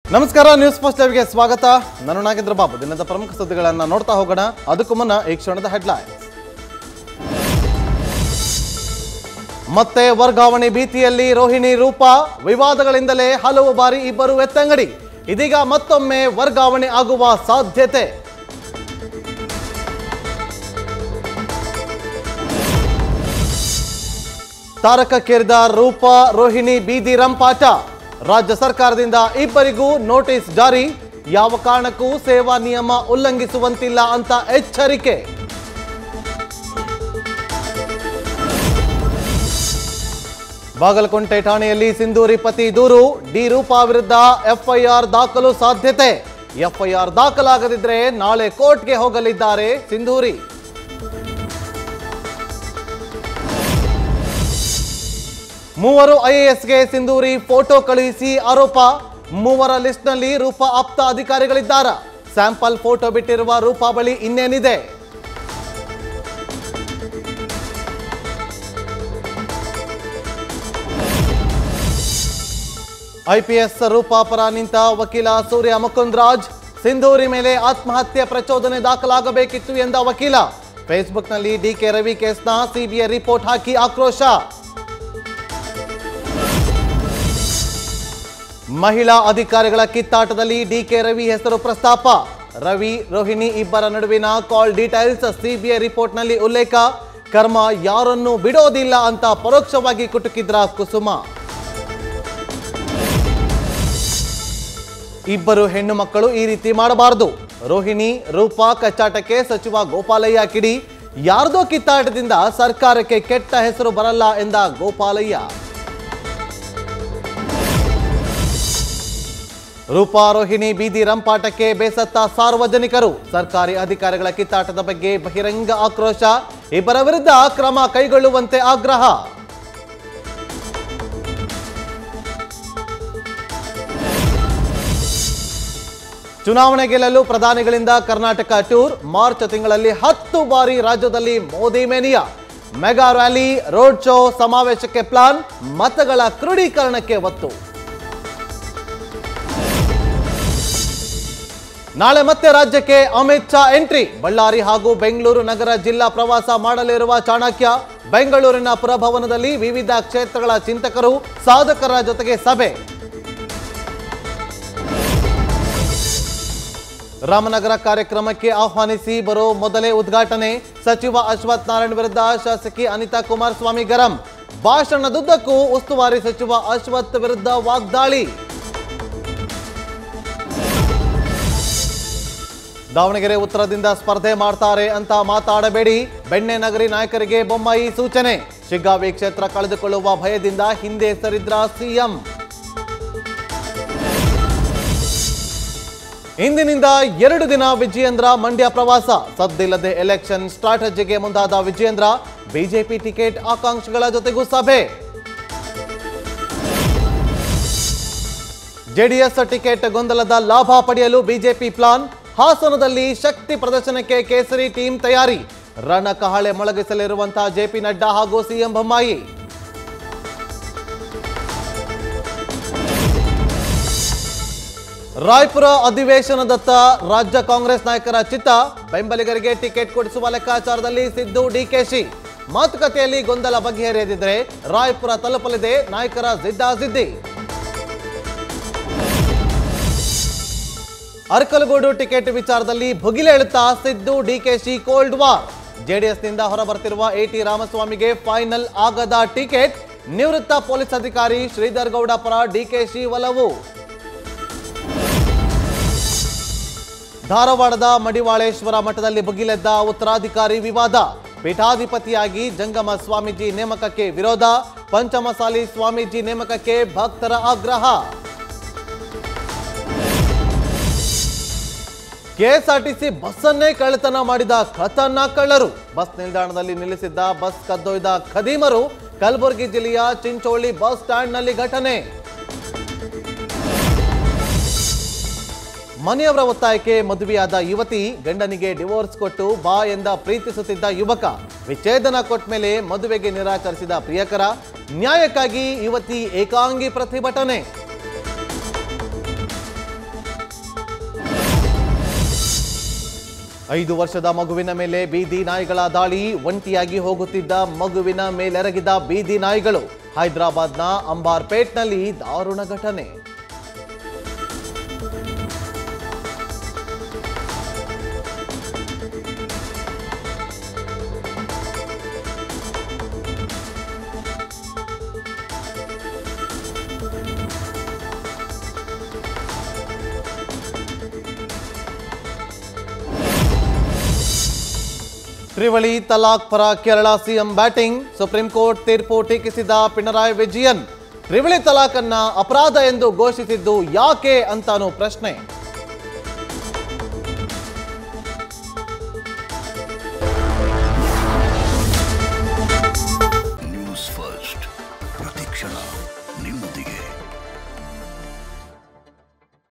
ನಮಸ್ಕಾರ news first ಲೈವ್ಗೆ ಸ್ವಾಗತ ನಾನು ನಾಗೇಂದ್ರ ಬಾಬು ದಿನದ ಪ್ರಮುಖ ಸುದ್ದಿಗಳನ್ನು ನೋಡ್ತಾ ಹೋಗೋಣ ಅದಕ್ಕೂ ಮುನ್ನ ಈ ಕ್ಷಣದ ಹೆಡ್ಲೈನ್ಸ್ ಮತ್ತೆ ವರ್ಗಾವಣೆ ಭೀತಿಯಲ್ಲಿ ರೋಹಿಣಿ ರೂಪ ವಿವಾದಗಳಿಂದಲೇ ಹಲವು ಬಾರಿ ಇಬ್ಬರು ಎತ್ತಂಗಡಿ ಇದೀಗ ಮತ್ತೊಮ್ಮೆ ವರ್ಗಾವಣೆ ಆಗುವ ಸಾಧ್ಯತೆ ತಾರಕಕ್ಕೇರಿದ ರೂಪ ರೋಹಿಣಿ ಬೀದಿ ರಂಪಾಟ ರಾಜ್ಯ ಸರ್ಕಾರದಿಂದ ಇಬ್ಬರಿಗೂ ನೋಟಿಸ್ ಜಾರಿ ಯಾವ ಕಾರಣಕ್ಕೂ ಸೇವಾ ನಿಯಮ ಉಲ್ಲಂಘಿಸುವಂತಿಲ್ಲ ಅಂತ ಎಚ್ಚರಿಕೆ ಬಾಗಲಕೋಟೆ ಠಾಣೆಯಲ್ಲಿ ಸಿಂಧೂರಿ ಪತಿ ದೂರು ಡಿ ರೂಪಾ ವಿರುದ್ಧ ಎಫ್ಐಆರ್ ದಾಖಲು ಸಾಧ್ಯತೆ ಎಫ್ಐಆರ್ ದಾಖಲಾಗದಿದ್ರೆ ನಾಳೆ ಕೋರ್ಟ್ಗೆ ಹೋಗಲಿದ್ದಾರೆ ಸಿಂಧೂರಿ ಮೂವರು ಐಎಎಸ್ಗೆ ಸಿಂಧೂರಿ ಫೋಟೋ ಕಳುಹಿಸಿ ಆರೋಪ ಮೂವರ ಲಿಸ್ಟ್ನಲ್ಲಿ ರೂಪಾ ಆಪ್ತ ಅಧಿಕಾರಿಗಳಿದ್ದಾರ ಸ್ಯಾಂಪಲ್ ಫೋಟೋ ಬಿಟ್ಟಿರುವ ರೂಪಾ ಬಳಿ ಇನ್ನೇನಿದೆ ಐಪಿಎಸ್ ರೂಪಾ ಪರ ನಿಂತ ವಕೀಲ ಸೂರ್ಯ ಮುಕುಂದ್ರಾಜ್ ಸಿಂಧೂರಿ ಮೇಲೆ ಆತ್ಮಹತ್ಯೆ ಪ್ರಚೋದನೆ ದಾಖಲಾಗಬೇಕಿತ್ತು ಎಂದ ವಕೀಲ ಫೇಸ್ಬುಕ್ನಲ್ಲಿ ಡಿಕೆ ರವಿ ಕೇಸ್ನ ಸಿಬಿಐ ರಿಪೋರ್ಟ್ ಹಾಕಿ ಆಕ್ರೋಶ ಮಹಿಳಾ ಅಧಿಕಾರಿಗಳ ಕಿತ್ತಾಟದಲ್ಲಿ ಡಿಕೆ ರವಿ ಹೆಸರು ಪ್ರಸ್ತಾಪ ರವಿ ರೋಹಿಣಿ ಇಬ್ಬರ ನಡುವಿನ ಕಾಲ್ ಡೀಟೇಲ್ಸ್ ಸಿಬಿಐ ರಿಪೋರ್ಟ್ನಲ್ಲಿ ಉಲ್ಲೇಖ ಕರ್ಮ ಯಾರನ್ನೂ ಬಿಡೋದಿಲ್ಲ ಅಂತ ಪರೋಕ್ಷವಾಗಿ ಕುಟುಕಿದ್ರ ಕುಸುಮ ಇಬ್ಬರು ಹೆಣ್ಣು ಮಕ್ಕಳು ಈ ರೀತಿ ಮಾಡಬಾರದು ರೋಹಿಣಿ ರೂಪಾ ಕಚ್ಚಾಟಕ್ಕೆ ಸಚಿವ ಗೋಪಾಲಯ್ಯ ಕಿಡಿ ಯಾರ್ದೋ ಕಿತ್ತಾಟದಿಂದ ಸರ್ಕಾರಕ್ಕೆ ಕೆಟ್ಟ ಹೆಸರು ಬರಲ್ಲ ಎಂದ ಗೋಪಾಲಯ್ಯ ರೂಪಾ ರೋಹಿಣಿ ಬೀದಿ ರಂಪಾಟಕ್ಕೆ ಬೇಸತ್ತ ಸಾರ್ವಜನಿಕರು ಸರ್ಕಾರಿ ಅಧಿಕಾರಿಗಳ ಕಿತ್ತಾಟದ ಬಗ್ಗೆ ಬಹಿರಂಗ ಆಕ್ರೋಶ ಇಬ್ಬರ ವಿರುದ್ಧ ಕ್ರಮ ಕೈಗೊಳ್ಳುವಂತೆ ಆಗ್ರಹ ಚುನಾವಣೆ ಗೆಲ್ಲಲು ಪ್ರಧಾನಿಗಳಿಂದ ಕರ್ನಾಟಕ ಟೂರ್ ಮಾರ್ಚ್ ತಿಂಗಳಲ್ಲಿ ಹತ್ತು ಬಾರಿ ರಾಜ್ಯದಲ್ಲಿ Modi mania mega rally road show ಸಮಾವೇಶಕ್ಕೆ ಪ್ಲಾನ್ ಮತಗಳ ಕ್ರೋಢೀಕರಣಕ್ಕೆ ಒತ್ತು ನಾಳೆ ಮತ್ತೆ ರಾಜ್ಯಕ್ಕೆ ಅಮಿತ್ ಶಾ ಎಂಟ್ರಿ ಬಳ್ಳಾರಿ ಹಾಗೂ ಬೆಂಗಳೂರು ನಗರ ಜಿಲ್ಲಾ ಪ್ರವಾಸ ಮಾಡಲಿರುವ ಚಾಣಕ್ಯ ಬೆಂಗಳೂರಿನ ಪುರಭವನದಲ್ಲಿ ವಿವಿಧ ಕ್ಷೇತ್ರಗಳ ಚಿಂತಕರು ಸಾಧಕರ ಜೊತೆಗೆ ಸಭೆ ರಾಮನಗರ ಕಾರ್ಯಕ್ರಮಕ್ಕೆ ಆಹ್ವಾನಿಸಿ ಬರೋ ಮೊದಲೇ ಉದ್ಘಾಟನೆ ಸಚಿವ ಅಶ್ವಥ್ ನಾರಾಯಣ್ ವಿರುದ್ಧ ಶಾಸಕಿ ಅನಿತಾ ಕುಮಾರಸ್ವಾಮಿ ಗರಂ ಭಾಷಣದುದ್ದಕ್ಕೂ ಉಸ್ತುವಾರಿ ಸಚಿವ ಅಶ್ವಥ್ ವಿರುದ್ಧ ವಾಗ್ದಾಳಿ ದಾವಣಗೆರೆ ಉತ್ತರದಿಂದ ಸ್ಪರ್ಧೆ ಮಾಡ್ತಾರೆ ಅಂತ ಮಾತಾಡಬೇಡಿ ಬೆಣ್ಣೆ ನಗರಿ ನಾಯಕರಿಗೆ ಬೊಮ್ಮಾಯಿ ಸೂಚನೆ ಶಿಗ್ಗಾವಿ ಕ್ಷೇತ್ರ ಕಳೆದುಕೊಳ್ಳುವ ಭಯದಿಂದ ಹಿಂದೆ ಸರಿದ್ರ ಸಿಎಂ ಇಂದಿನಿಂದ ಎರಡು ದಿನ ವಿಜಯೇಂದ್ರ ಮಂಡ್ಯ ಪ್ರವಾಸ ಸದ್ದಿಲ್ಲದೆ ಎಲೆಕ್ಷನ್ ಸ್ಟ್ರಾಟಜಿಗೆ ಮುಂದಾದ ವಿಜಯೇಂದ್ರ ಬಿಜೆಪಿ ಟಿಕೆಟ್ ಆಕಾಂಕ್ಷಿಗಳ ಜೊತೆಗೂ ಸಭೆ ಜೆಡಿಎಸ್ ಟಿಕೆಟ್ ಗೊಂದಲದ ಲಾಭ ಪಡೆಯಲು ಬಿಜೆಪಿ ಪ್ಲಾನ್ ಹಾಸನದಲ್ಲಿ ಶಕ್ತಿ ಪ್ರದರ್ಶನಕ್ಕೆ ಕೇಸರಿ ಟೀಮ್ ತಯಾರಿ ರಣಕಹಳೆ ಮೊಳಗಿಸಲಿರುವಂತಹ ಜೆಪಿ ನಡ್ಡಾ ಹಾಗೂ ಸಿಎಂ ಬೊಮ್ಮಾಯಿ ರಾಯ್ಪುರ ಅಧಿವೇಶನದತ್ತ ರಾಜ್ಯ ಕಾಂಗ್ರೆಸ್ ನಾಯಕರ ಚಿತ್ತ ಬೆಂಬಲಿಗರಿಗೆ ಟಿಕೆಟ್ ಕೊಡಿಸುವ ಲೆಕ್ಕಾಚಾರದಲ್ಲಿ ಸಿದ್ದು ಡಿಕೆಶಿ ಮಾತುಕತೆಯಲ್ಲಿ ಗೊಂದಲ ಬಗೆಹರಿಯದಿದ್ದರೆ ರಾಯ್ಪುರ ತಲುಪಲಿದೆ ನಾಯಕರ ಜಿದ್ದಾಜಿದ್ದಿ ಅರ್ಕಲಗೂಡು ಟಿಕೆಟ್ ವಿಚಾರದಲ್ಲಿ ಭುಗಿಲೇಳುತ್ತಾ ಸಿದ್ದು ಡಿಕೆಶಿ ಕೋಲ್ಡ್ ವಾರ್ ಜೆಡಿಎಸ್ನಿಂದ ಹೊರಬರ್ತಿರುವ ಎಟಿ ರಾಮಸ್ವಾಮಿಗೆ ಫೈನಲ್ ಆಗದ ಟಿಕೆಟ್ ನಿವೃತ್ತ ಪೊಲೀಸ್ ಅಧಿಕಾರಿ ಶ್ರೀಧರ್ ಗೌಡ ಪರ ಡಿಕೆಶಿ ಒಲವು ಧಾರವಾಡದ ಮಡಿವಾಳೇಶ್ವರ ಮಠದಲ್ಲಿ ಭುಗಿಲೆದ್ದ ಉತ್ತರಾಧಿಕಾರಿ ವಿವಾದ ಪೀಠಾಧಿಪತಿಯಾಗಿ ಜಂಗಮ ಸ್ವಾಮೀಜಿ ನೇಮಕಕ್ಕೆ ವಿರೋಧ ಪಂಚಮಸಾಲಿ ಸ್ವಾಮೀಜಿ ನೇಮಕಕ್ಕೆ ಭಕ್ತರ ಆಗ್ರಹ ಕೆಎಸ್ಆರ್ಟಿಸಿ ಬಸ್ಸನ್ನೇ ಕಳ್ಳತನ ಮಾಡಿದ ಖತರ್ನಾಕ್ ಕಳ್ಳರು ಬಸ್ ನಿಲ್ದಾಣದಲ್ಲಿ ನಿಲ್ಲಿಸಿದ್ದ ಬಸ್ ಕದ್ದೊಯ್ದ ಖದೀಮರು ಕಲಬುರಗಿ ಜಿಲ್ಲೆಯ ಚಿಂಚೋಳಿ ಬಸ್ ಸ್ಟ್ಯಾಂಡ್ನಲ್ಲಿ ಘಟನೆ ಮನೆಯವರ ಒತ್ತಾಯಕ್ಕೆ ಮದುವೆಯಾದ ಯುವತಿ ಗಂಡನಿಗೆ ಡಿವೋರ್ಸ್ ಕೊಟ್ಟು ಬಾ ಎಂದ ಪ್ರೀತಿಸುತ್ತಿದ್ದ ಯುವಕ ವಿಚ್ಛೇದನ ಕೊಟ್ಟ ಮೇಲೆ ಮದುವೆಗೆ ನಿರಾಕರಿಸಿದ ಪ್ರಿಯಕರ ನ್ಯಾಯಕ್ಕಾಗಿ ಯುವತಿ ಏಕಾಂಗಿ ಪ್ರತಿಭಟನೆ ಐದು ವರ್ಷದ ಮಗುವಿನ ಮೇಲೆ ಬೀದಿ ನಾಯಿಗಳ ದಾಳಿ ಒಂಟಿಯಾಗಿ ಹೋಗುತ್ತಿದ್ದ ಮಗುವಿನ ಮೇಲೆರಗಿದ ಬೀದಿ ನಾಯಿಗಳು ಹೈದರಾಬಾದ್ನ ಅಂಬಾರ್ಪೇಟ್ನಲ್ಲಿ ದಾರುಣ ಘಟನೆ ತ್ರಿವಳಿ ತಲಾಕ್ ಪರ Kerala CM batting supreme court ತೀರ್ಪು ಟೀಕಿಸಿದ ಪಿಣರಾಯಿ ವಿಜಯನ್ ತ್ರಿವಳಿ ತಲಾಖನ್ನ ಅಪರಾಧ ಎಂದು ಘೋಷಿಸಿದ್ದು ಯಾಕೆ ಅಂತಾನು ಪ್ರಶ್ನೆ